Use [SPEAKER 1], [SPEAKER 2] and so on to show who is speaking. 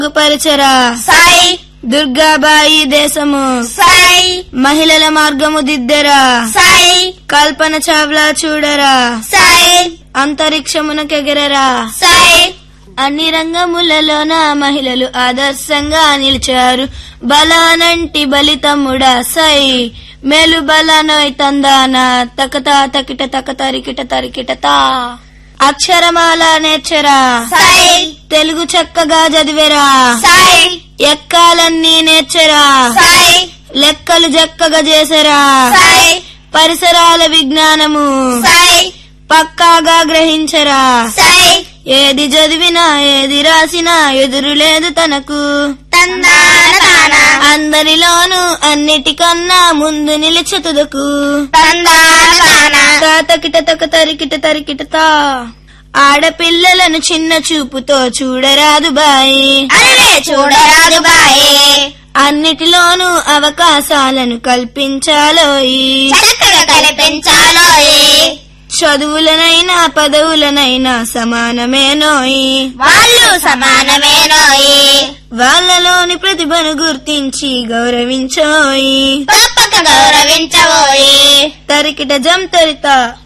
[SPEAKER 1] పరిచరా
[SPEAKER 2] సాయి
[SPEAKER 1] దుర్గాబాయి దేశము
[SPEAKER 2] సాయి
[SPEAKER 1] మహిళల మార్గము దిద్దెరా
[SPEAKER 2] సాయి
[SPEAKER 1] కల్పన చావ్లా చూడరా
[SPEAKER 2] సాయి
[SPEAKER 1] అంతరిక్షమునకెగరరా
[SPEAKER 2] సాయి
[SPEAKER 1] అన్ని రంగములలోన మహిళలు ఆదర్శంగా నిలిచారు బలానంటి బలితమ్ముడా సై మేలు బలానోయ్ తందాన తకతా తకిట తక తరికిట తరికిట తా అక్షరమాల నేర్చరా
[SPEAKER 2] సాయి
[SPEAKER 1] తెలుగు చక్కగా చదివేరా
[SPEAKER 2] సాయి
[SPEAKER 1] ఎక్కాలన్నీ నేర్చరా
[SPEAKER 2] సాయి
[SPEAKER 1] లెక్కలు జక్కగా చేసరా
[SPEAKER 2] సాయి
[SPEAKER 1] పరిసరాల విజ్ఞానము
[SPEAKER 2] సాయి
[SPEAKER 1] పక్కాగా గ్రహించరా
[SPEAKER 2] సాయి
[SPEAKER 1] ఏది చదివినా ఏది రాసినా ఎదురు లేదు తనకు
[SPEAKER 2] తందాన తాన
[SPEAKER 1] అందరిలోనూ అన్నిటికన్నా ముందు నిలిచి తుదకు
[SPEAKER 2] తందాన తాన
[SPEAKER 1] తాతకిట తక తరికిట తరికిట తా ఆడపిల్లలను చిన్న చూపుతో చూడరాదు బాయి
[SPEAKER 2] అరే చూడరాదు బాయే
[SPEAKER 1] అన్నిటిలోనూ అవకాశాలను కల్పించాలోయి
[SPEAKER 2] చక్కగా కనిపించాలోయే
[SPEAKER 1] చదువులనైనా పదవులనైనా సమానమేనోయి
[SPEAKER 2] వాళ్ళు సమానమేనోయే
[SPEAKER 1] వాళ్ళలోని ప్రతిభను గుర్తించి గౌరవించోయి
[SPEAKER 2] తప్పక గౌరవించబోయే
[SPEAKER 1] తరికిట జం తరిత